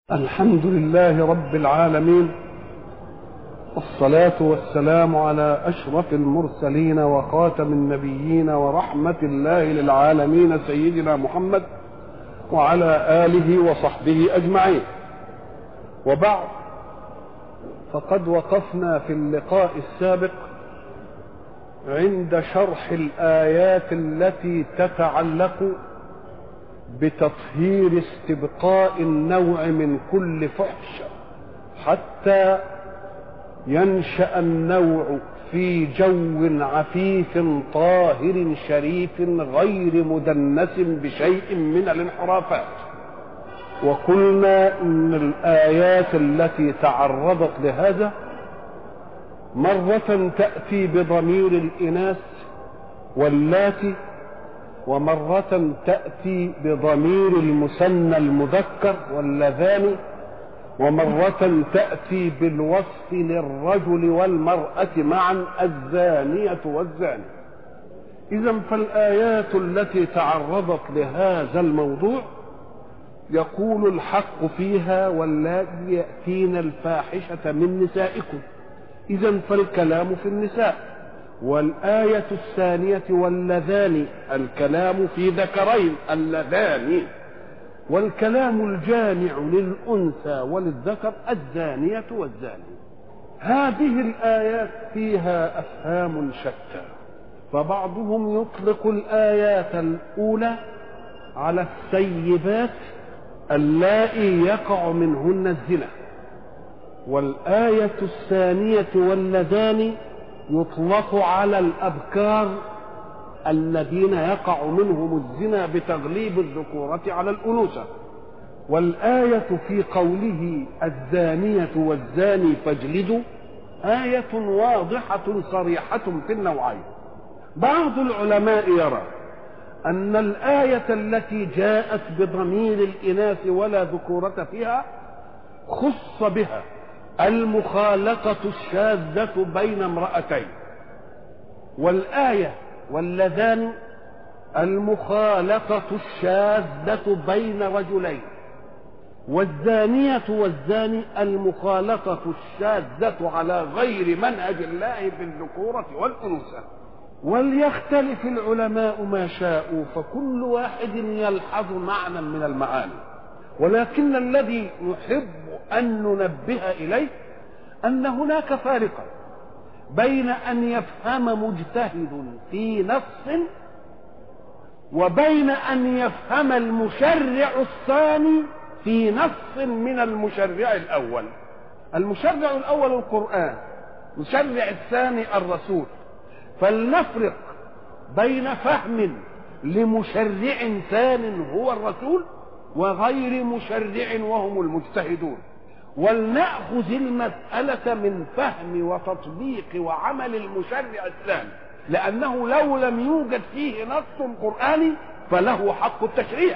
الحمد لله رب العالمين والصلاة والسلام على أشرف المرسلين وخاتم النبيين ورحمة الله للعالمين سيدنا محمد وعلى آله وصحبه أجمعين وبعد فقد وقفنا في اللقاء السابق عند شرح الآيات التي تتعلق بتطهير استبقاء النوع من كل فحش حتى ينشا النوع في جو عفيف طاهر شريف غير مدنس بشيء من الانحرافات وقلنا ان الايات التي تعرضت لهذا مره تاتي بضمير الاناث واللاتي ومرة تأتي بضمير المثنى المذكر واللذان ومرة تأتي بالوصف للرجل والمرأة معا الزانية والزاني إذا فالآيات التي تعرضت لهذا الموضوع يقول الحق فيها واللاتي يأتين الفاحشة من نسائكم إذا فالكلام في النساء والآية الثانية واللذان الكلام في ذكرين اللذان والكلام الجامع للأنثى وللذكر الزانية والزاني هذه الآيات فيها أفهام شتى فبعضهم يطلق الآيات الأولى على السيبات اللائي يقع منهن الزنا والآية الثانية واللذان يطلق على الأبكار الذين يقع منهم الزنا بتغليب الذكورة على الأنوثة والآية في قوله الزانية والزاني فاجلدوا آية واضحة صريحة في النوعين بعض العلماء يرى أن الآية التي جاءت بضمير الإناث ولا ذكورة فيها خص بها المخالطة الشاذة بين امرأتين والآية واللذان المخالطة الشاذة بين رجلين والزانية والزاني المخالطة الشاذة على غير منهج الله في الذكورة والأنوثة وليختلف العلماء ما شاءوا فكل واحد يلحظ معنى من المعاني ولكن الذي نحب أن ننبه إليه أن هناك فارقا بين أن يفهم مجتهد في نص وبين أن يفهم المشرع الثاني في نص من المشرع الأول المشرع الأول القرآن المشرع الثاني الرسول فلنفرق بين فهم لمشرع ثان هو الرسول وغير مشرع وهم المجتهدون ولنأخذ المسألة من فهم وتطبيق وعمل المشرع الثاني لأنه لو لم يوجد فيه نص قرآني فله حق التشريع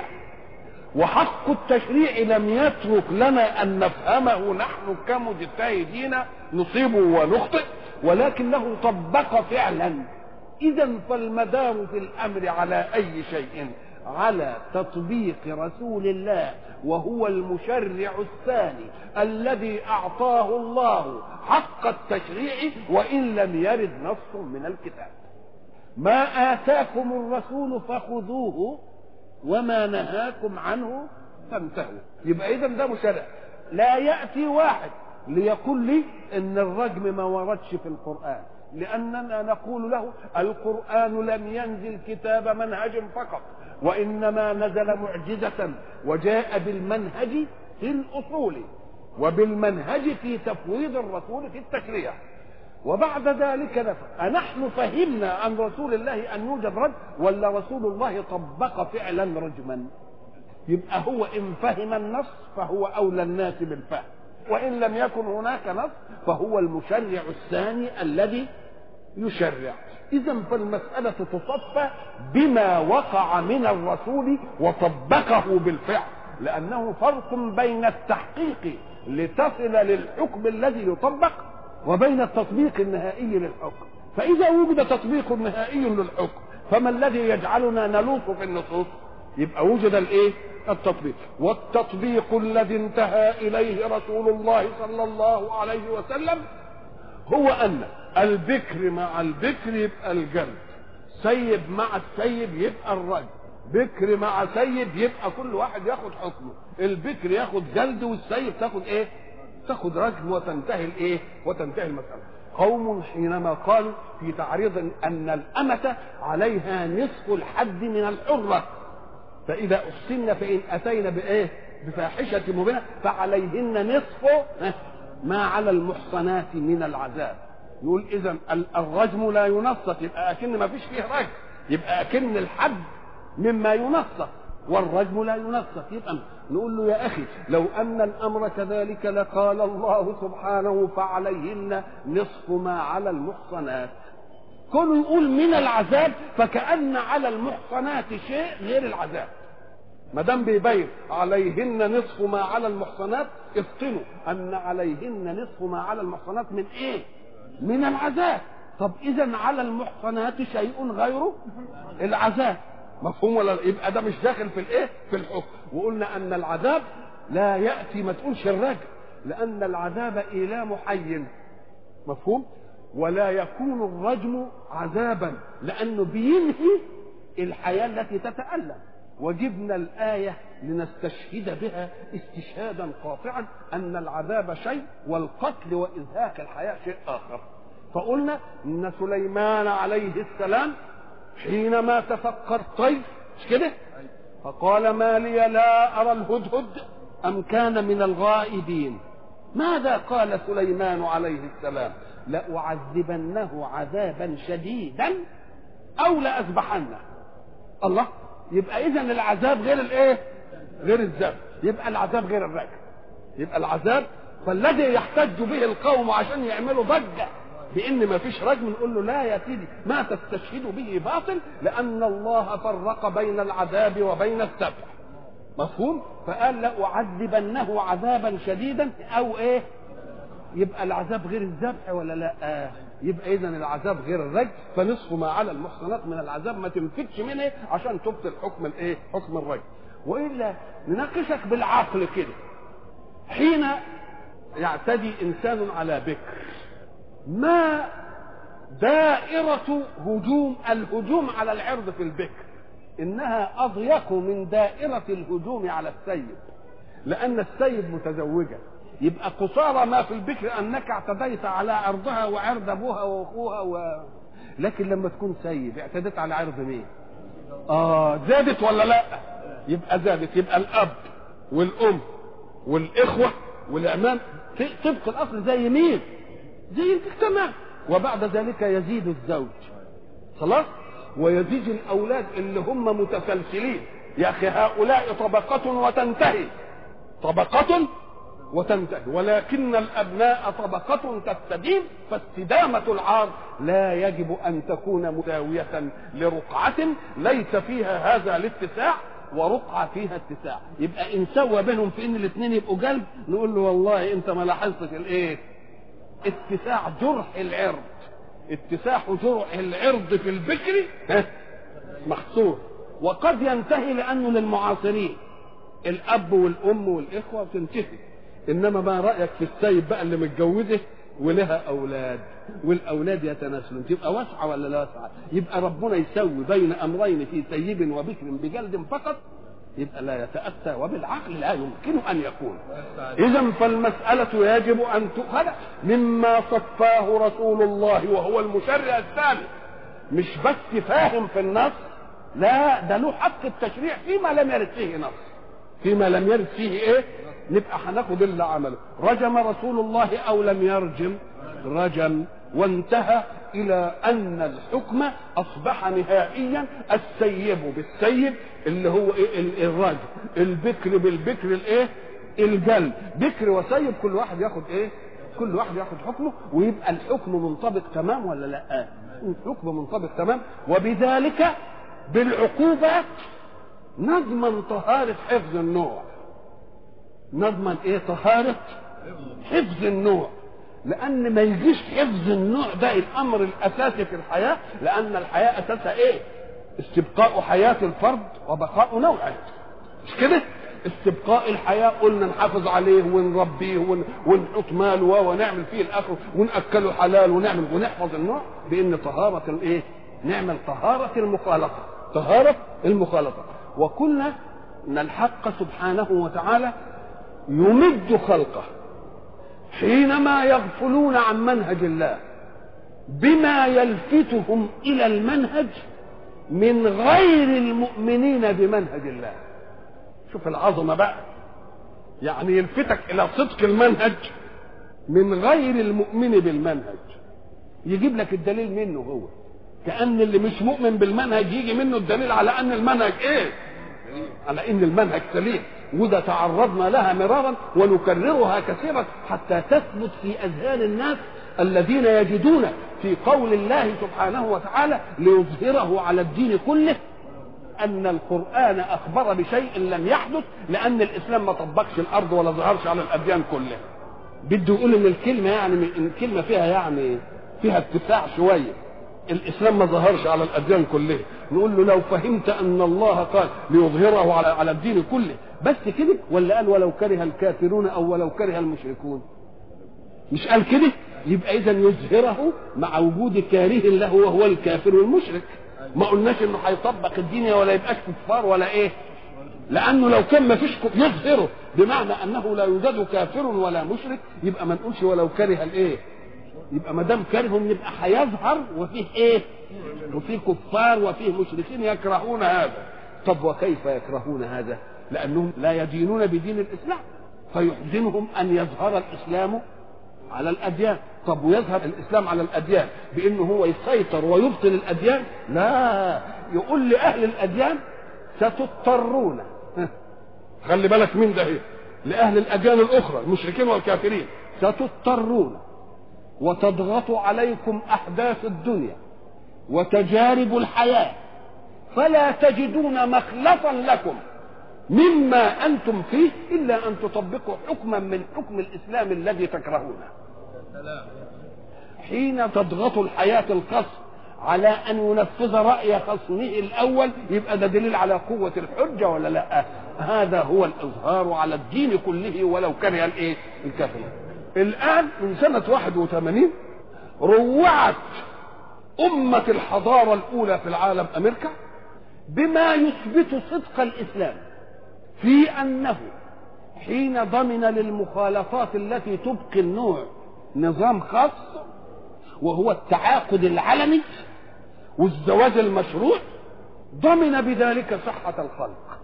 وحق التشريع لم يترك لنا أن نفهمه نحن كمجتهدين نصيب ونخطئ ولكنه طبق فعلا إذا فالمدار في الأمر على أي شيء على تطبيق رسول الله وهو المشرع الثاني الذي اعطاه الله حق التشريع وان لم يرد نص من الكتاب ما اتاكم الرسول فخذوه وما نهاكم عنه فانتهوا يبقى اذا ده مشرع لا ياتي واحد ليقول لي ان الرجم ما وردش في القران لاننا نقول له القران لم ينزل كتاب منهج فقط وانما نزل معجزه وجاء بالمنهج في الاصول وبالمنهج في تفويض الرسول في التشريع وبعد ذلك نفهم أنحن فهمنا عن رسول الله أن يوجد رجم ولا رسول الله طبق فعلا رجما يبقى هو إن فهم النص فهو أولى الناس بالفهم وإن لم يكن هناك نص فهو المشرع الثاني الذي يشرع إذا فالمسألة تصفى بما وقع من الرسول وطبقه بالفعل لأنه فرق بين التحقيق لتصل للحكم الذي يطبق وبين التطبيق النهائي للحكم فإذا وجد تطبيق نهائي للحكم فما الذي يجعلنا نلوط في النصوص يبقى وجد الايه التطبيق والتطبيق الذي انتهى اليه رسول الله صلى الله عليه وسلم هو ان البكر مع البكر يبقى الجلد سيب مع السيب يبقى الرجل بكر مع سيب يبقى كل واحد ياخد حكمه البكر ياخد جلد والسيب تاخد ايه تاخد رجل وتنتهي الايه وتنتهي المساله قوم حينما قالوا في تعريض ان الامه عليها نصف الحد من الحره فاذا احسن فان اتينا بايه بفاحشه مبينه فعليهن نصف ما على المحصنات من العذاب يقول اذا الرجم لا ينصت يبقى اكن ما فيش فيه رجم يبقى اكن الحد مما ينصت والرجم لا ينصت يبقى نقول له يا اخي لو ان الامر كذلك لقال الله سبحانه فعليهن نصف ما على المحصنات كونه يقول من العذاب فكأن على المحصنات شيء غير العذاب ما دام بيبين عليهن نصف ما على المحصنات افطنوا ان عليهن نصف ما على المحصنات من ايه؟ من العذاب طب اذا على المحصنات شيء غير العذاب مفهوم ولا يبقى ده مش داخل في الايه؟ في الحكم وقلنا ان العذاب لا ياتي ما تقولش الرجل لان العذاب ايلام حي مفهوم؟ ولا يكون الرجم عذابا لانه بينهي الحياه التي تتالم وجبنا الايه لنستشهد بها استشهادا قاطعا ان العذاب شيء والقتل وازهاق الحياه شيء اخر فقلنا ان سليمان عليه السلام حينما تفكر الطير مش كده فقال ما لي لا ارى الهدهد ام كان من الغائبين ماذا قال سليمان عليه السلام لأعذبنه عذابا شديدا أو لأذبحنه الله يبقى إذا العذاب غير الإيه؟ غير الذبح يبقى العذاب غير الرجل يبقى العذاب فالذي يحتج به القوم عشان يعملوا ضجة بان ما فيش رجم نقول له لا يا سيدي ما تستشهد به باطل لان الله فرق بين العذاب وبين الذبح مفهوم فقال لأعذبنه عذابا شديدا او ايه يبقى العذاب غير الذبح ولا لا آه. يبقى اذا العذاب غير الرجم فنصف ما على المحصنات من العذاب ما تنفتش منه عشان تبطل حكم الايه حكم الرجم والا نناقشك بالعقل كده حين يعتدي انسان على بكر ما دائرة هجوم الهجوم على العرض في البكر انها اضيق من دائرة الهجوم على السيد لان السيد متزوجة يبقى قصارى ما في البكر انك اعتديت على عرضها وعرض ابوها واخوها و... لكن لما تكون سيد اعتديت على عرض مين اه زادت ولا لا يبقى زادت يبقى الاب والام والاخوه والاعمام طبق الاصل زي مين زي المجتمع وبعد ذلك يزيد الزوج خلاص ويزيد الاولاد اللي هم متسلسلين يا اخي هؤلاء طبقه وتنتهي طبقه وتنتهي ولكن الابناء طبقه تستديم فاستدامه العار لا يجب ان تكون مساويه لرقعه ليس فيها هذا الاتساع ورقعة فيها اتساع يبقى ان سوى بينهم في ان الاثنين يبقوا جلب نقول له والله انت ما لاحظتش الايه اتساع جرح العرض اتساع جرح العرض في البكر محصور وقد ينتهي لانه للمعاصرين الاب والام والاخوه تنتهي انما ما رايك في السيد بقى اللي متجوزه ولها اولاد والاولاد يتناسلون تبقى واسعه ولا لا واسعه يبقى ربنا يسوي بين امرين في سيب وبكر بجلد فقط يبقى لا يتاتى وبالعقل لا يمكن ان يكون اذا فالمساله يجب ان تؤخذ مما صفاه رسول الله وهو المشرع الثاني مش بس فاهم في النص لا ده له حق التشريع فيما لم يرد فيه نص فيما لم يرد فيه ايه نبقى هناخد اللي عمله رجم رسول الله او لم يرجم رجم وانتهى الى ان الحكم اصبح نهائيا السيب بالسيب اللي هو ايه الرجم البكر بالبكر الايه الجلد بكر وسيب كل واحد ياخد ايه كل واحد ياخد حكمه ويبقى الحكم منطبق تمام ولا لا الحكم منطبق تمام وبذلك بالعقوبات نضمن طهارة حفظ النوع نضمن ايه طهارة حفظ النوع لان ما يجيش حفظ النوع ده الامر الاساسي في الحياة لان الحياة اساسها ايه استبقاء حياة الفرد وبقاء نوعه مش كده استبقاء الحياة قلنا نحافظ عليه ونربيه ون- ونحط ماله ونعمل فيه الآخر ونأكله حلال ونعمل ونحفظ النوع بأن طهارة الإيه؟ نعمل طهارة المخالطة طهارة المخالطة وقلنا أن الحق سبحانه وتعالى يمد خلقه حينما يغفلون عن منهج الله بما يلفتهم الى المنهج من غير المؤمنين بمنهج الله شوف العظمه بقى يعني يلفتك الى صدق المنهج من غير المؤمن بالمنهج يجيب لك الدليل منه هو كأن اللي مش مؤمن بالمنهج يجي منه الدليل على أن المنهج إيه؟ على أن المنهج سليم وده تعرضنا لها مرارا ونكررها كثيرا حتى تثبت في أذهان الناس الذين يجدون في قول الله سبحانه وتعالى ليظهره على الدين كله أن القرآن أخبر بشيء لم يحدث لأن الإسلام ما طبقش الأرض ولا ظهرش على الأديان كلها بده يقول ان الكلمه يعني ان الكلمه فيها يعني فيها اتساع شويه الاسلام ما ظهرش على الاديان كلها نقول له لو فهمت ان الله قال ليظهره على على الدين كله بس كده ولا قال ولو كره الكافرون او ولو كره المشركون مش قال كده يبقى اذا يظهره مع وجود كاره له وهو الكافر والمشرك ما قلناش انه هيطبق الدين ولا يبقاش كفار ولا ايه لانه لو كان ما فيش كفر يظهره بمعنى انه لا يوجد كافر ولا مشرك يبقى ما نقولش ولو كره الايه يبقى ما دام كرههم يبقى هيظهر وفيه ايه وفيه كفار وفيه مشركين يكرهون هذا طب وكيف يكرهون هذا لانهم لا يدينون بدين الاسلام فيحزنهم ان يظهر الاسلام على الاديان طب ويظهر الاسلام على الاديان بانه هو يسيطر ويبطل الاديان لا يقول لاهل الاديان ستضطرون خلي بالك من ده هي. لاهل الاديان الاخرى المشركين والكافرين ستضطرون وتضغط عليكم احداث الدنيا وتجارب الحياه فلا تجدون مخلصا لكم مما انتم فيه الا ان تطبقوا حكما من حكم الاسلام الذي تكرهونه حين تضغط الحياه الخصم على ان ينفذ راي خصمه الاول يبقى ده دليل على قوه الحجه ولا لا هذا هو الاظهار على الدين كله ولو كره الايه الكافرون الان من سنه 81 روعت امه الحضاره الاولى في العالم امريكا بما يثبت صدق الاسلام في انه حين ضمن للمخالطات التي تبقي النوع نظام خاص وهو التعاقد العلني والزواج المشروع ضمن بذلك صحة الخلق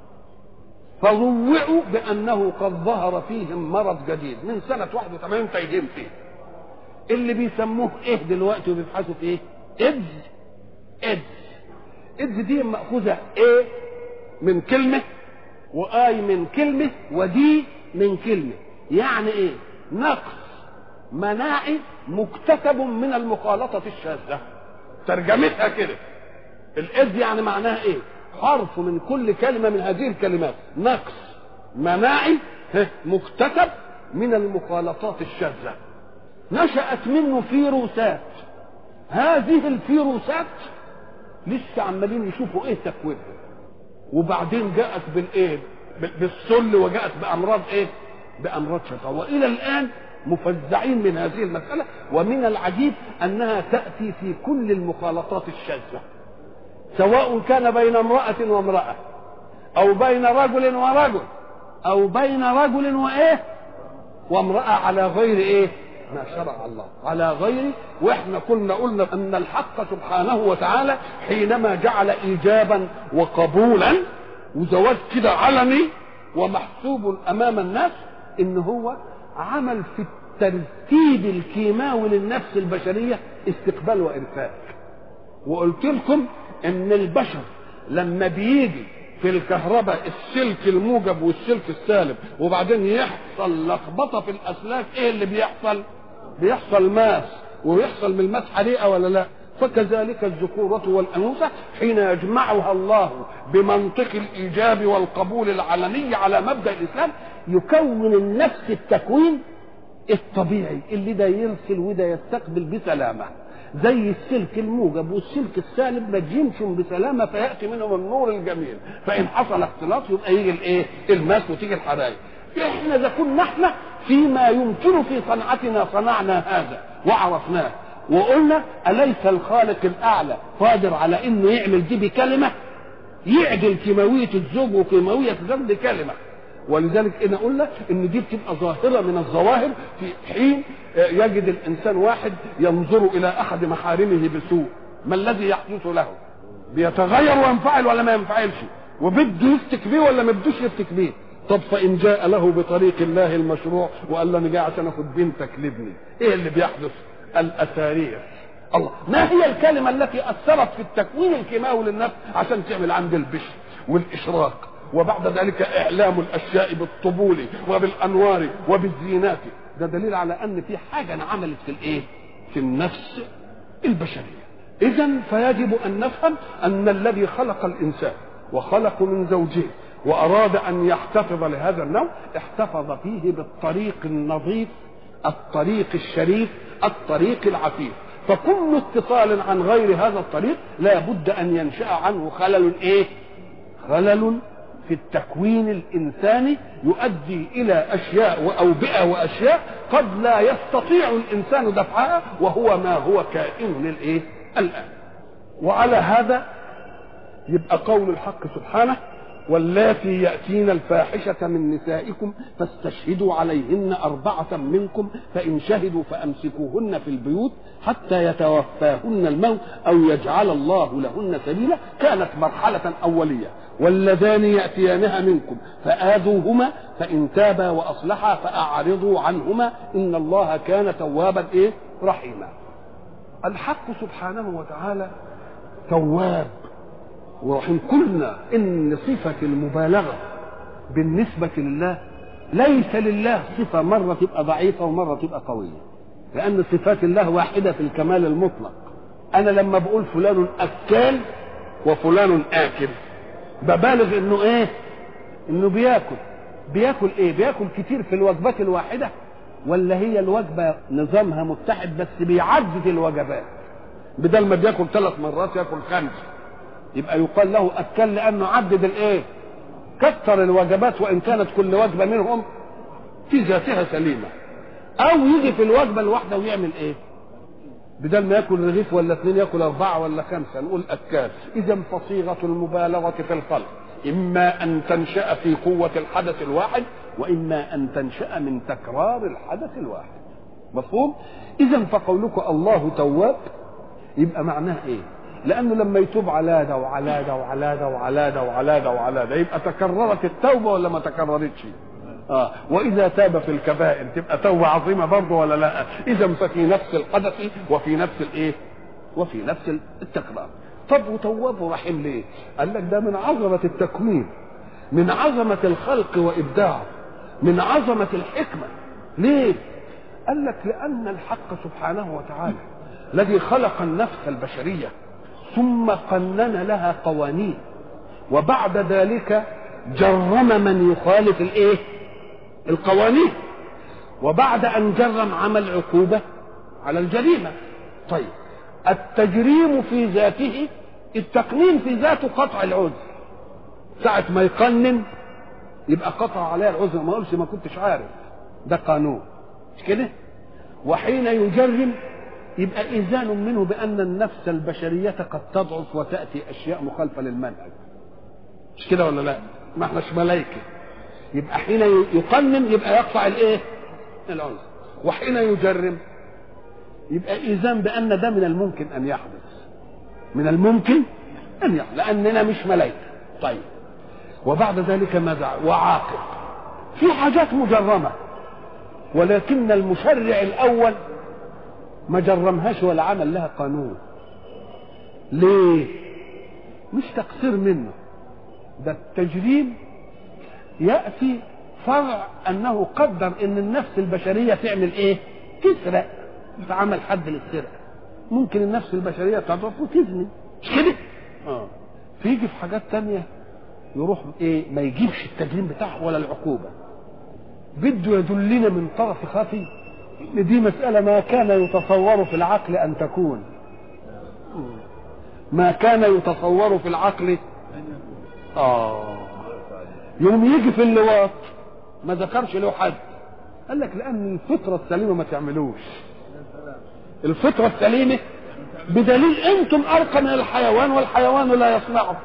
فروعوا بأنه قد ظهر فيهم مرض جديد من سنة 81 تايهين فيه اللي بيسموه ايه دلوقتي وبيبحثوا في ايه؟ ايدز ايدز ايدز دي مأخوذة ايه من كلمة واي من كلمة ودي من كلمة يعني ايه؟ نقص مناعي مكتسب من المخالطة الشاذة ترجمتها كده الإذ يعني معناها ايه حرف من كل كلمة من هذه الكلمات نقص مناعي مكتسب من المخالطات الشاذة نشأت منه فيروسات هذه الفيروسات لسه عمالين يشوفوا ايه تكوينها وبعدين جاءت بالايه بالسل وجاءت بامراض ايه بامراض شفا والى الان مفزعين من هذه المسألة ومن العجيب أنها تأتي في كل المخالطات الشاذة سواء كان بين امرأة وامرأة أو بين رجل ورجل أو بين رجل وإيه وامرأة على غير إيه ما شرع الله على غير واحنا كنا قلنا ان الحق سبحانه وتعالى حينما جعل ايجابا وقبولا وزواج كده علني ومحسوب امام الناس ان هو عمل في الترتيب الكيماوي للنفس البشرية استقبال وإرفاق وقلت لكم ان البشر لما بيجي في الكهرباء السلك الموجب والسلك السالب وبعدين يحصل لخبطه في الاسلاك ايه اللي بيحصل بيحصل ماس ويحصل من الماس حريقه ولا لا فكذلك الذكورة والأنوثة حين يجمعها الله بمنطق الإيجاب والقبول العلني على مبدأ الإسلام يكون النفس التكوين الطبيعي اللي ده يرسل وده يستقبل بسلامة زي السلك الموجب والسلك السالب ما يمشوا بسلامه فياتي منهم النور الجميل فان حصل اختلاط يبقى يجي الايه الماس وتيجي الحرائق احنا اذا كنا احنا فيما يمكن في صنعتنا صنعنا هذا وعرفناه وقلنا اليس الخالق الاعلى قادر على انه يعمل دي بكلمه يعدل كيماويه الزوج وكيماويه الزوج بكلمه ولذلك انا قلنا ان دي بتبقى ظاهره من الظواهر في حين يجد الانسان واحد ينظر الى احد محارمه بسوء ما الذي يحدث له بيتغير وينفعل ولا ما ينفعلش وبده يفتك بيه ولا ما بدوش يفتك بيه طب فان جاء له بطريق الله المشروع وقال له انا جاي عشان اخد بنتك لابني ايه اللي بيحدث الاسارير الله ما هي الكلمه التي اثرت في التكوين الكيماوي للنفس عشان تعمل عند البشر والاشراق وبعد ذلك اعلام الاشياء بالطبول وبالانوار وبالزينات ده دليل على ان في حاجه انعملت في الايه في النفس البشريه اذا فيجب ان نفهم ان الذي خلق الانسان وخلق من زوجين واراد ان يحتفظ لهذا النوع احتفظ فيه بالطريق النظيف الطريق الشريف الطريق العفيف فكل اتصال عن غير هذا الطريق لا بد ان ينشا عنه خلل ايه خلل في التكوين الانساني يؤدي الى اشياء واوبئه واشياء قد لا يستطيع الانسان دفعها وهو ما هو كائن للايه الان وعلى هذا يبقى قول الحق سبحانه واللاتي يأتين الفاحشة من نسائكم فاستشهدوا عليهن أربعة منكم فإن شهدوا فأمسكوهن في البيوت حتى يتوفاهن الموت أو يجعل الله لهن سبيلا كانت مرحلة أولية واللذان يأتيانها منكم فآذوهما فإن تابا وأصلحا فأعرضوا عنهما إن الله كان توابا إيه رحيما الحق سبحانه وتعالى تواب ورحم قلنا ان صفه المبالغه بالنسبه لله ليس لله صفه مره تبقى ضعيفه ومره تبقى قويه لان صفات الله واحده في الكمال المطلق انا لما بقول فلان اكال وفلان اكل ببالغ انه ايه انه بياكل بياكل ايه بياكل كتير في الوجبات الواحده ولا هي الوجبه نظامها متحد بس بيعدد الوجبات بدل ما بياكل ثلاث مرات ياكل خمسه يبقى يقال له اكل لانه عدد الايه كثر الوجبات وان كانت كل وجبه منهم في ذاتها سليمه او يجي في الوجبه الواحده ويعمل ايه بدل ما ياكل رغيف ولا اثنين ياكل اربعه ولا خمسه نقول اكال اذا فصيغه المبالغه في الخلق اما ان تنشا في قوه الحدث الواحد واما ان تنشا من تكرار الحدث الواحد مفهوم اذا فقولك الله تواب يبقى معناه ايه لانه لما يتوب على ده وعلى ده وعلى ده وعلى ده وعلى ده وعلى ده يبقى تكررت التوبه ولا ما تكررتش؟ اه واذا تاب في الكبائر تبقى توبه عظيمه برضه ولا لا؟ اذا ففي نفس الحدث وفي نفس الايه؟ وفي نفس التكرار. طب وتواب رحيم ليه؟ قال لك ده من عظمه التكوين من عظمه الخلق وابداعه من عظمه الحكمه ليه؟ قال لك لان الحق سبحانه وتعالى الذي خلق النفس البشريه ثم قنن لها قوانين وبعد ذلك جرم من يخالف الايه القوانين وبعد ان جرم عمل عقوبه على الجريمه طيب التجريم في ذاته التقنين في ذاته قطع العذر ساعة ما يقنن يبقى قطع عليها العذر ما اقولش ما كنتش عارف ده قانون مش كده وحين يجرم يبقى إذان منه بأن النفس البشرية قد تضعف وتأتي أشياء مخالفة للمنهج مش كده ولا لا ما احناش ملائكة يبقى حين يقنن يبقى يقطع الايه العنف وحين يجرم يبقى إذان بأن ده من الممكن أن يحدث من الممكن أن يحدث لأننا مش ملائكة طيب وبعد ذلك ماذا وعاقب في حاجات مجرمة ولكن المشرع الأول ما جرمهاش ولا عمل لها قانون ليه مش تقصير منه ده التجريم يأتي فرع أنه قدر أن النفس البشرية تعمل إيه تسرق فعمل حد للسرقة ممكن النفس البشرية تضعف وتزني مش كده اه فيجي في حاجات تانية يروح ايه ما يجيبش التجريم بتاعه ولا العقوبة بده يدلنا من طرف خفي ان دي مسألة ما كان يتصور في العقل ان تكون ما كان يتصور في العقل اه يوم يجي في اللواط ما ذكرش له حد قال لك لان الفطره السليمه ما تعملوش الفطره السليمه بدليل انتم ارقى من الحيوان والحيوان لا يصنعه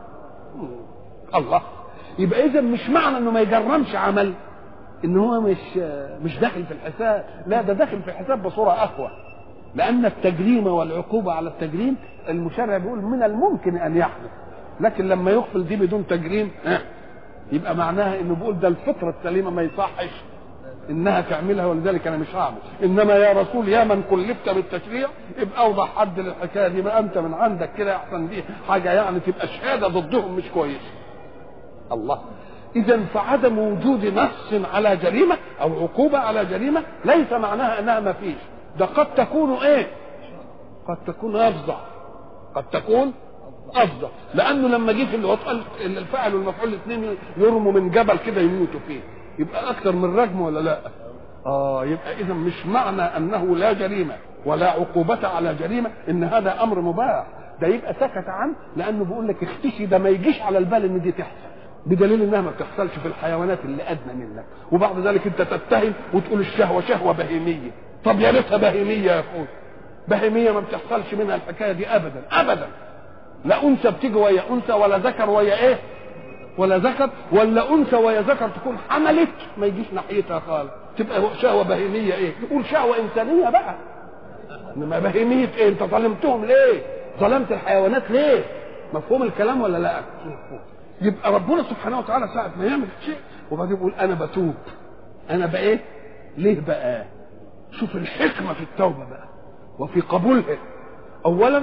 الله يبقى اذا مش معنى انه ما يجرمش عمل ان هو مش مش داخل في الحساب لا ده داخل في الحساب بصوره اقوى لان التجريم والعقوبه على التجريم المشرع بيقول من الممكن ان يحدث لكن لما يغفل دي بدون تجريم اه يبقى معناها انه بيقول ده الفطره السليمه ما يصحش انها تعملها ولذلك انا مش هعمل انما يا رسول يا من كلفت بالتشريع ابقى اوضح حد للحكايه دي بقى انت من عندك كده احسن دي حاجه يعني تبقى شهاده ضدهم مش كويسه الله اذا فعدم وجود نص على جريمه او عقوبه على جريمه ليس معناها انها ما فيش ده قد تكون ايه قد تكون افظع قد تكون افظع لانه لما جه في الوط قال الفاعل والمفعول الاثنين يرموا من جبل كده يموتوا فيه يبقى اكثر من رجم ولا لا اه يبقى اذا مش معنى انه لا جريمه ولا عقوبه على جريمه ان هذا امر مباح ده يبقى سكت عنه لانه بيقول لك اختشي ده ما يجيش على البال ان دي تحصل بدليل انها ما بتحصلش في الحيوانات اللي ادنى منك وبعد ذلك انت تتهم وتقول الشهوه شهوه بهيميه طب يا ريتها بهيميه يا اخوي بهيميه ما بتحصلش منها الحكايه دي ابدا ابدا لا انثى بتيجي ويا انثى ولا ذكر ويا ايه ولا ذكر ولا انثى ويا ذكر تكون حملت ما يجيش ناحيتها خالص تبقى شهوه بهيميه ايه قول شهوه انسانيه بقى انما بهيميه ايه انت ظلمتهم ليه ظلمت الحيوانات ليه مفهوم الكلام ولا لا مفهوم يبقى ربنا سبحانه وتعالى ساعة ما يعمل شيء وبعدين يقول أنا بتوب أنا بقى إيه؟ ليه بقى؟ شوف الحكمة في التوبة بقى وفي قبولها أولا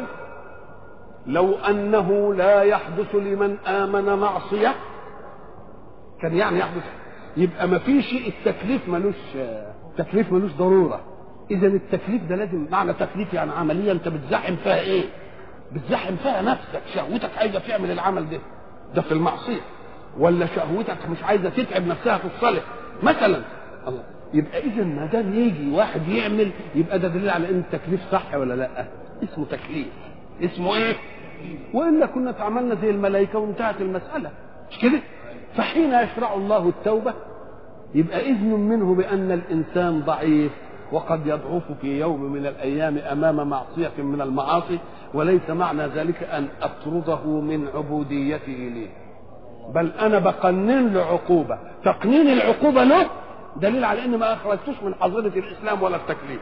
لو أنه لا يحدث لمن آمن معصية كان يعني يحدث يبقى ما فيش التكليف ملوش تكليف ملوش ضرورة إذا التكليف ده لازم معنى تكليف يعني عملية أنت بتزحم فيها إيه؟ بتزحم فيها نفسك شهوتك عايزة تعمل العمل ده ده في المعصيه ولا شهوتك مش عايزه تتعب نفسها في الصالح مثلا الله يبقى اذا ما دام يجي واحد يعمل يبقى ده دليل على ان التكليف صح ولا لا اسمه تكليف اسمه ايه والا كنا اتعاملنا زي الملائكه وانتهت المساله مش كده فحين يشرع الله التوبه يبقى اذن منه بان الانسان ضعيف وقد يضعف في يوم من الايام امام معصيه من المعاصي وليس معنى ذلك ان اطرده من عبوديته لي بل انا بقنن له عقوبه تقنين العقوبه له دليل على ان ما اخرجتوش من حظيره الاسلام ولا التكليف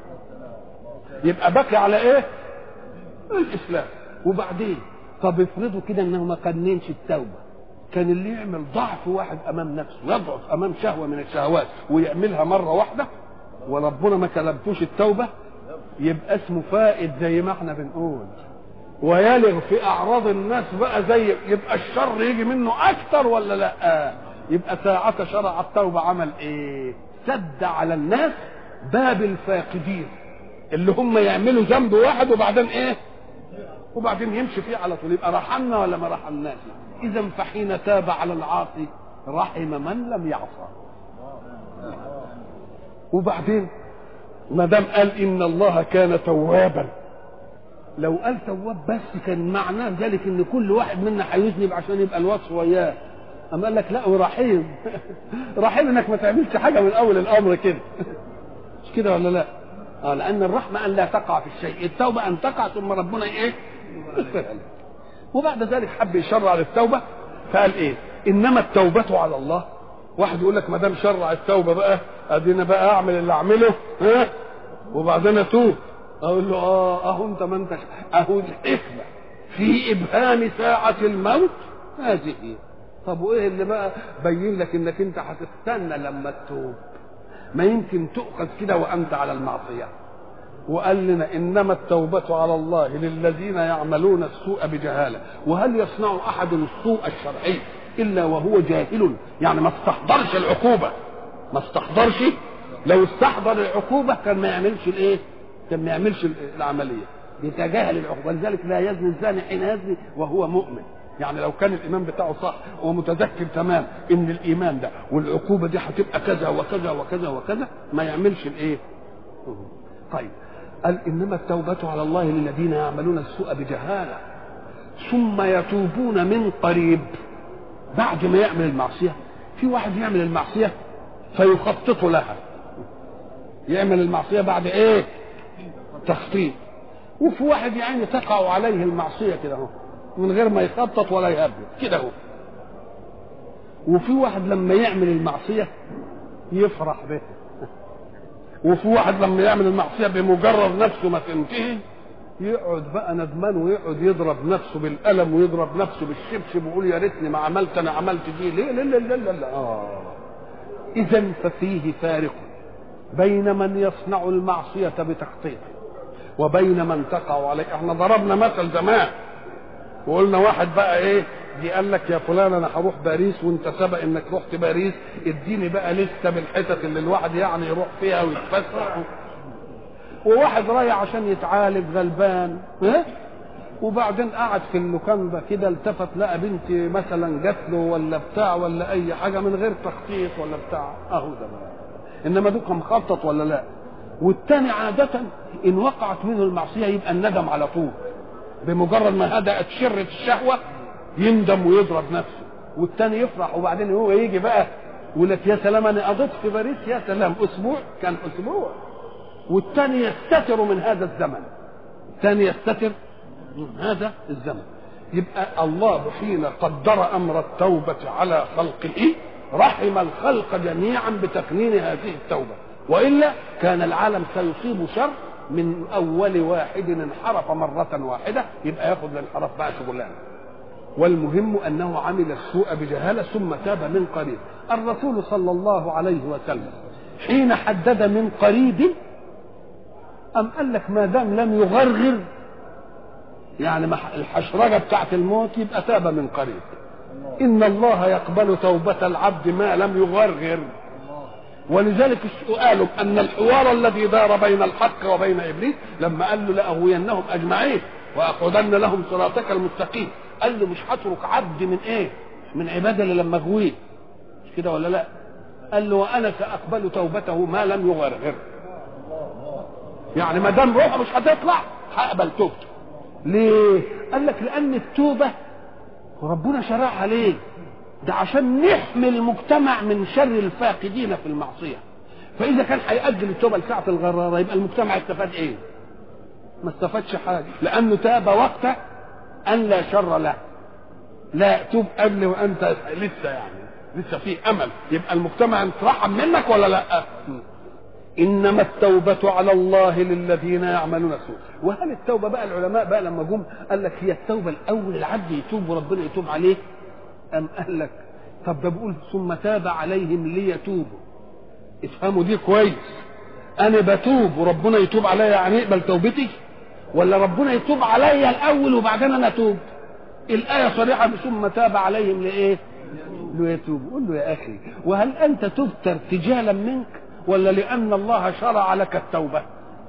يبقى بقي على ايه الاسلام وبعدين طب افرضوا كده انه ما قننش التوبه كان اللي يعمل ضعف واحد امام نفسه يضعف امام شهوه من الشهوات ويعملها مره واحده وربنا ما كلمتوش التوبه يبقى اسمه فائد زي ما احنا بنقول ويلغ في اعراض الناس بقى زي يبقى الشر يجي منه اكتر ولا لا يبقى ساعة شرع التوبة عمل ايه سد على الناس باب الفاقدين اللي هم يعملوا ذنب واحد وبعدين ايه وبعدين يمشي فيه على طول يبقى رحمنا ولا ما رحمناش اذا فحين تاب على العاصي رحم من لم يعصى وبعدين ما دام قال ان الله كان توابا لو قال تواب بس كان معناه ذلك ان كل واحد منا هيذنب عشان يبقى الوصف وياه اما قال لك لا ورحيم رحيم انك ما تعملش حاجه من اول الامر كده مش كده ولا لا اه لان الرحمه ان لا تقع في الشيء التوبه ان تقع ثم ربنا ايه وبعد ذلك حب يشرع للتوبه فقال ايه انما التوبه على الله واحد يقول لك ما دام شرع التوبه بقى ادينا بقى اعمل اللي اعمله ها وبعدين اتوب اقول له اه اهو انت ما انتش اهو الحكمه في ابهام ساعه الموت هذه طب وايه اللي بقى بين لك انك انت هتستنى لما تتوب ما يمكن تؤخذ كده وانت على المعصيه وقال لنا انما التوبه على الله للذين يعملون السوء بجهاله وهل يصنع احد السوء الشرعي الا وهو جاهل يعني ما استحضرش العقوبه ما استحضرش لو استحضر العقوبه كان ما يعملش الايه كان ما يعملش العمليه يتجاهل العقوبه ولذلك لا يزني الزاني حين يزني وهو مؤمن يعني لو كان الايمان بتاعه صح ومتذكر تمام ان الايمان ده والعقوبه دي هتبقى كذا وكذا وكذا وكذا ما يعملش الايه طيب قال انما التوبه على الله للذين يعملون السوء بجهاله ثم يتوبون من قريب بعد ما يعمل المعصية في واحد يعمل المعصية فيخطط لها يعمل المعصية بعد ايه تخطيط وفي واحد يعني تقع عليه المعصية كده اهو من غير ما يخطط ولا يهبط كده اهو وفي واحد لما يعمل المعصية يفرح بها وفي واحد لما يعمل المعصية بمجرد نفسه ما تنتهي يقعد بقى ندمان ويقعد يضرب نفسه بالقلم ويضرب نفسه بالشبشب ويقول يا ريتني ما عملت انا عملت دي ليه لا لا لا لا, لا. آه. اذا ففيه فارق بين من يصنع المعصية بتخطيط وبين من تقع عليه احنا ضربنا مثل زمان وقلنا واحد بقى ايه دي قال لك يا فلان انا هروح باريس وانت سبق انك رحت باريس اديني بقى لسه بالحتت اللي الواحد يعني يروح فيها ويتفسح وواحد رايح عشان يتعالج غلبان ها وبعدين قعد في اللوكاندا كده التفت لقى بنت مثلا جات له ولا بتاع ولا اي حاجه من غير تخطيط ولا بتاع اهو ده بقى انما دوك مخطط ولا لا والتاني عادة إن وقعت منه المعصية يبقى الندم على طول بمجرد ما هدأت شرة الشهوة يندم ويضرب نفسه والتاني يفرح وبعدين هو يجي بقى يقول لك يا سلام انا قضيت في باريس يا سلام اسبوع كان اسبوع والتاني يستتر من هذا الزمن الثاني يستتر من هذا الزمن يبقى الله حين قدر امر التوبه على خلقه رحم الخلق جميعا بتقنين هذه التوبه والا كان العالم سيصيب شر من اول واحد انحرف مره واحده يبقى ياخذ الانحراف بقى شغلانه والمهم انه عمل السوء بجهاله ثم تاب من قريب الرسول صلى الله عليه وسلم حين حدد من قريب أم قال لك ما دام لم يغرغر يعني الحشرجة بتاعت الموت يبقى تاب من قريب إن الله يقبل توبة العبد ما لم يغرغر ولذلك قالوا أن الحوار الذي دار بين الحق وبين إبليس لما قال له لأغوينهم أجمعين وأقعدن لهم صراطك المستقيم قال له مش هترك عبد من إيه من عبادة اللي لما أغويه مش كده ولا لا قال له وأنا سأقبل توبته ما لم يغرغر يعني ما دام روحه مش هتطلع هقبل توبته ليه قال لك لان التوبه وربنا شرعها ليه ده عشان نحمي المجتمع من شر الفاقدين في المعصيه فاذا كان هيأجل التوبه لساعه الغراره يبقى المجتمع استفاد ايه ما استفادش حاجه لانه تاب وقت ان لا شر له لا توب قبل وانت لسه يعني لسه في امل يبقى المجتمع اترحم منك ولا لا انما التوبه على الله للذين يعملون السوء وهل التوبه بقى العلماء بقى لما جم قال لك هي التوبه الاول العبد يتوب وربنا يتوب عليه ام قال لك طب ده بيقول ثم تاب عليهم ليتوبوا افهموا دي كويس انا بتوب وربنا يتوب عليا يعني يقبل توبتي ولا ربنا يتوب عليا الاول وبعدين انا اتوب الايه صريحه ثم تاب عليهم لايه ليتوب قول له يا اخي وهل انت تبت ارتجالا منك ولا لأن الله شرع لك التوبة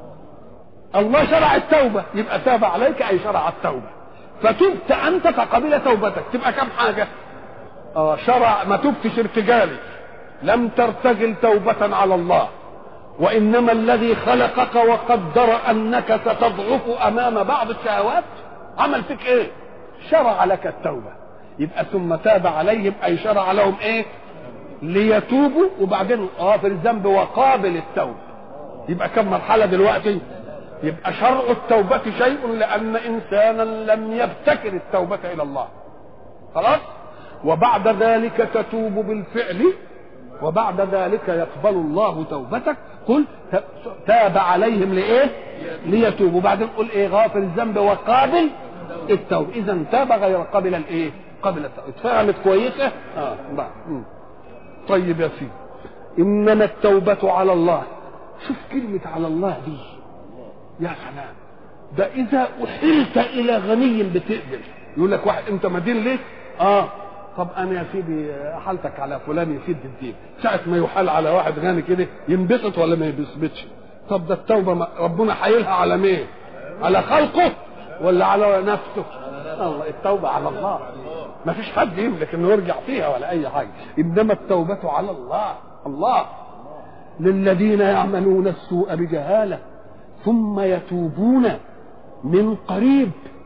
الله شرع التوبة يبقى تاب عليك أي شرع التوبة فتبت أنت فقبل توبتك تبقى كم حاجة آه شرع ما تبتش ارتجالي لم ترتجل توبة على الله وإنما الذي خلقك وقدر أنك ستضعف أمام بعض الشهوات عمل فيك إيه شرع لك التوبة يبقى ثم تاب عليهم أي شرع لهم إيه ليتوبوا وبعدين غافر الذنب وقابل التوبه يبقى كم مرحله دلوقتي يبقى شرع التوبة شيء لأن إنسانا لم يبتكر التوبة إلى الله خلاص وبعد ذلك تتوب بالفعل وبعد ذلك يقبل الله توبتك قل تاب عليهم لإيه ليتوبوا بعدين قل إيه غافر الذنب وقابل التوبة إذا تاب غير قابل الإيه قبل التوبة اتفهمت كويسة آه بقى. طيب يا سيدي انما التوبه على الله شوف كلمه على الله دي يا سلام ده اذا احلت الى غني بتقبل يقول لك واحد انت مدين ليه اه طب انا يا سيدي احالتك على فلان يسد الدين ساعه ما يحال على واحد غني كده ينبسط ولا ما ينبسطش طب ده التوبه ربنا حايلها على مين على خلقه ولا على نفسه الله التوبه على الله ما فيش حد يملك انه يرجع فيها ولا اي حاجه انما التوبه على الله الله للذين يعملون السوء بجهاله ثم يتوبون من قريب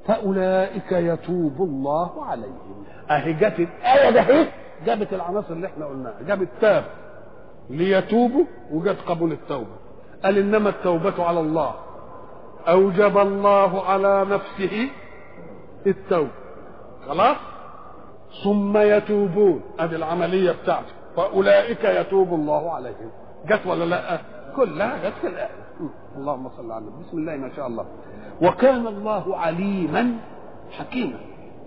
فاولئك يتوب الله عليهم اهي جت الايه ده اهي جابت العناصر اللي احنا قلناها جابت تاب ليتوبوا وجت قبول التوبه قال انما التوبه على الله اوجب الله على نفسه التوبه خلاص ثم يتوبون ادي العمليه بتاعته فاولئك يتوب الله عليهم جت ولا لا كلها جت في الايه اللهم صل على النبي بسم الله ما شاء الله وكان الله عليما حكيما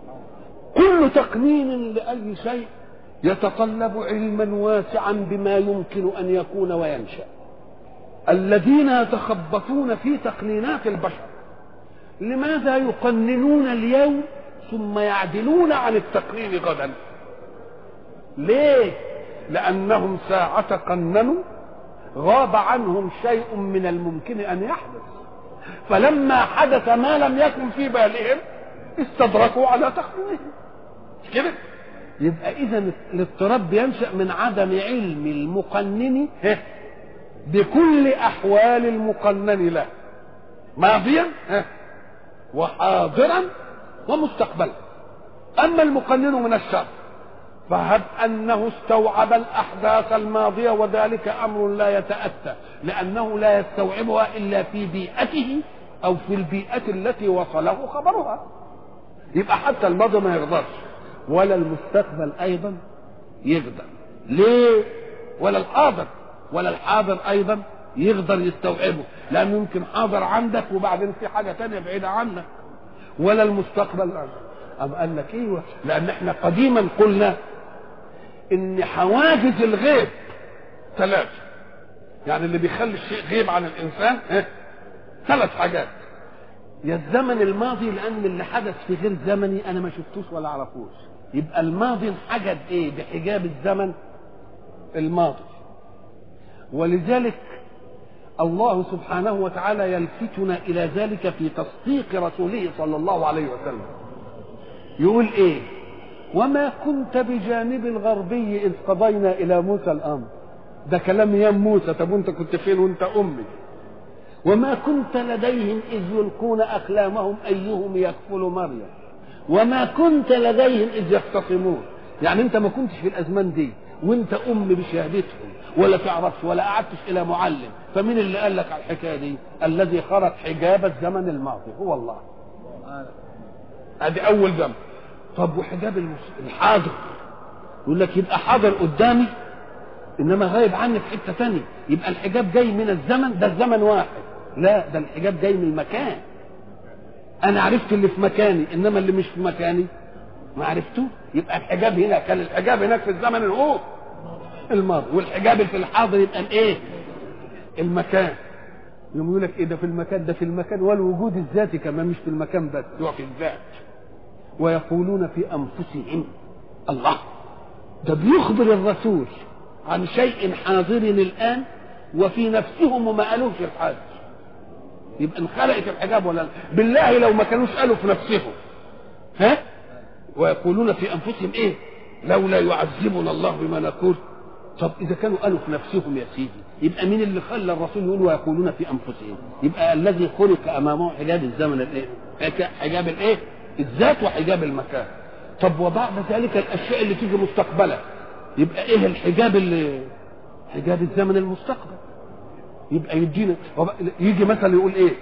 كل تقنين لاي شيء يتطلب علما واسعا بما يمكن ان يكون وينشا الذين يتخبطون في تقنينات البشر لماذا يقننون اليوم ثم يعدلون عن التقنين غدا ليه لانهم ساعه قننوا غاب عنهم شيء من الممكن ان يحدث فلما حدث ما لم يكن في بالهم استدركوا على تقنينهم مش كده يبقى اذا الاضطراب بينشا من عدم علم المقنن بكل احوال المقنن له ماضيا وحاضرا ومستقبلا اما المقنن من الشر فهب انه استوعب الاحداث الماضيه وذلك امر لا يتاتى لانه لا يستوعبها الا في بيئته او في البيئه التي وصله خبرها يبقى حتى الماضي ما يقدرش ولا المستقبل ايضا يقدر ليه ولا الحاضر ولا الحاضر ايضا يقدر يستوعبه لانه يمكن حاضر عندك وبعدين في حاجه تانية بعيده عنك ولا المستقبل أم قال لك ايوه لان احنا قديما قلنا ان حواجز الغيب ثلاثه يعني اللي بيخلي الشيء غيب عن الانسان إيه؟ ثلاث حاجات يا الزمن الماضي لان اللي حدث في غير زمني انا ما شفتوش ولا اعرفوش يبقى الماضي انحجب ايه بحجاب الزمن الماضي ولذلك الله سبحانه وتعالى يلفتنا الى ذلك في تصديق رسوله صلى الله عليه وسلم يقول ايه وما كنت بجانب الغربي اذ قضينا الى موسى الامر ده كلام يا موسى طب وانت كنت فين وانت امي وما كنت لديهم اذ يلقون اقلامهم ايهم يكفل مريم وما كنت لديهم اذ يختصمون يعني انت ما كنتش في الازمان دي وانت ام بشهادتهم ولا تعرفش ولا قعدتش الى معلم فمين اللي قال لك على الحكايه دي الذي خرق حجاب الزمن الماضي هو الله ادي اول ذنب طب وحجاب المس... الحاضر يقول لك يبقى حاضر قدامي انما غايب عني في حته ثانيه يبقى الحجاب جاي من الزمن ده الزمن واحد لا ده الحجاب جاي من المكان انا عرفت اللي في مكاني انما اللي مش في مكاني ما عرفته يبقى الحجاب هنا كان الحجاب هناك في الزمن الاول الماضي والحجاب في الحاضر يبقى الايه المكان يوم يقول لك ايه ده في المكان ده في المكان والوجود الذاتي كمان مش في المكان بس هو في الذات ويقولون في انفسهم الله ده بيخبر الرسول عن شيء حاضر الان وفي نفسهم وما قالوش الحاج يبقى انخلقت الحجاب ولا لا بالله لو ما كانوش قالوا في نفسهم ها ويقولون في انفسهم ايه لولا يعذبنا الله بما نقول طب اذا كانوا قالوا في نفسهم يا سيدي يبقى مين اللي خلى الرسول يقول ويقولون في انفسهم يبقى الذي خلق امامه حجاب الزمن الايه حجاب الايه الذات وحجاب المكان طب وبعد ذلك الاشياء اللي تيجي مستقبلا يبقى ايه الحجاب اللي حجاب الزمن المستقبل يبقى يدينا يجي مثلا يقول ايه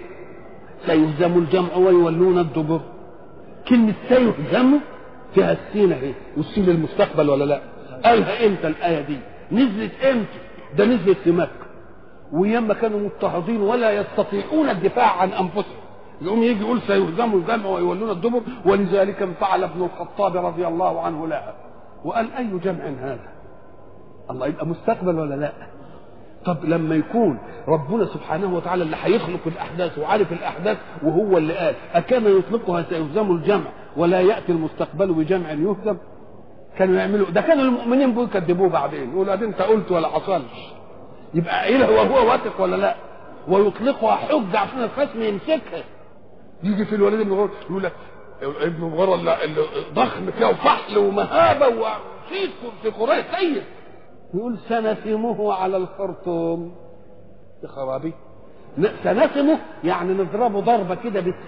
سيهزم الجمع ويولون الدبر كلمة سيهزم فيها السين اهي والسين للمستقبل ولا لا قالها امتى الايه دي نزلت امتى ده نزلت في مكه وياما كانوا مضطهدين ولا يستطيعون الدفاع عن انفسهم يقوم يجي يقول سيهزموا الجمع ويولون الدبر ولذلك انفعل ابن الخطاب رضي الله عنه لها وقال اي جمع هذا الله يبقى مستقبل ولا لا طب لما يكون ربنا سبحانه وتعالى اللي هيخلق الاحداث وعارف الاحداث وهو اللي قال اكان يطلقها سيهزم الجمع ولا ياتي المستقبل بجمع يهزم كانوا يعملوا ده كانوا المؤمنين بيكذبوه بعدين يقولوا ادي انت قلت ولا حصلش يبقى ايه هو هو واثق ولا لا ويطلقها حجه عشان الخصم يمسكها يجي في الوليد بن غور يقول لك ابن غور اللي ضخم كده وفحل ومهابه وصيت في قريش سيد يقول سنسمه على الخرطوم يا خرابي سنسمه يعني نضربه ضربه كده بالسيف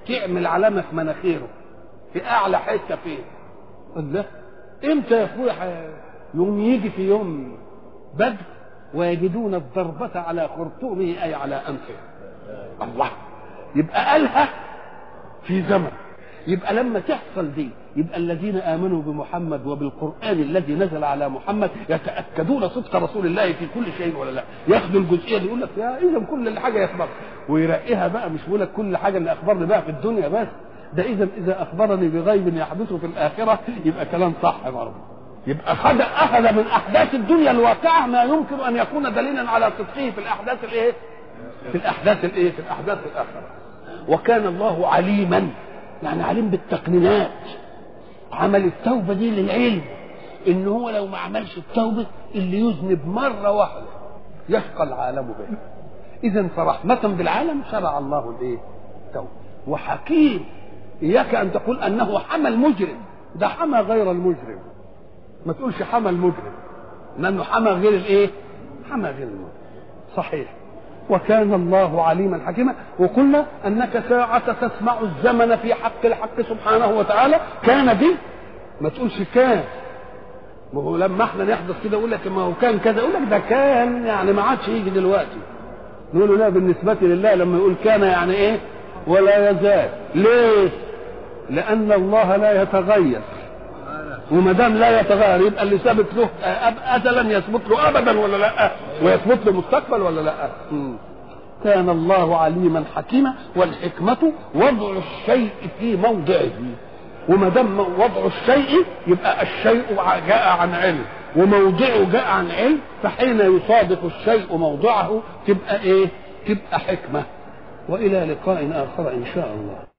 تعمل علامه في مناخيره في اعلى حته فين الله امتى يا اخويا ح- يوم يجي في يوم بدر ويجدون الضربة على خرطومه أي على أنفه الله يبقى قالها في زمن يبقى لما تحصل دي يبقى الذين امنوا بمحمد وبالقران الذي نزل على محمد يتاكدون صدق رسول الله في كل شيء ولا لا ياخذوا الجزئيه اللي يقول لك يا اذا كل حاجه يخبر ويرقيها بقى مش بيقول لك كل حاجه اللي اخبرني بقى في الدنيا بس ده اذا اذا اخبرني بغيب يحدث في الاخره يبقى كلام صح برضه يبقى خد اخذ من احداث الدنيا الواقعه ما يمكن ان يكون دليلا على صدقه في الاحداث الايه؟ في الاحداث الايه؟ في الاحداث الاخره وكان الله عليما يعني عليم بالتقنينات عمل التوبه دي للعلم ان هو لو ما عملش التوبه اللي يذنب مره واحده يشقى العالم به اذا فرحمه بالعالم شرع الله الايه؟ التوبه وحكيم اياك ان تقول انه حمى المجرم ده حمى غير المجرم ما تقولش حمى المجرم لانه حمى غير الايه؟ حمى غير المجرم صحيح وكان الله عليما حكيما وقلنا انك ساعة تسمع الزمن في حق الحق سبحانه وتعالى كان دي ما تقولش كان ما هو لما احنا نحدث كده يقول لك ما هو كان كذا يقول لك ده كان يعني ما عادش يجي دلوقتي نقول له لا بالنسبة لله لما يقول كان يعني ايه ولا يزال ليه لأن الله لا يتغير وما دام لا يتغير يبقى اللي ثابت له ازلا يثبت له ابدا ولا لا ويثبت له مستقبل ولا لا مم. كان الله عليما حكيما والحكمه وضع الشيء في موضعه وما دام وضع الشيء يبقى الشيء جاء عن علم وموضعه جاء عن علم فحين يصادق الشيء موضعه تبقى ايه تبقى حكمه والى لقاء اخر ان شاء الله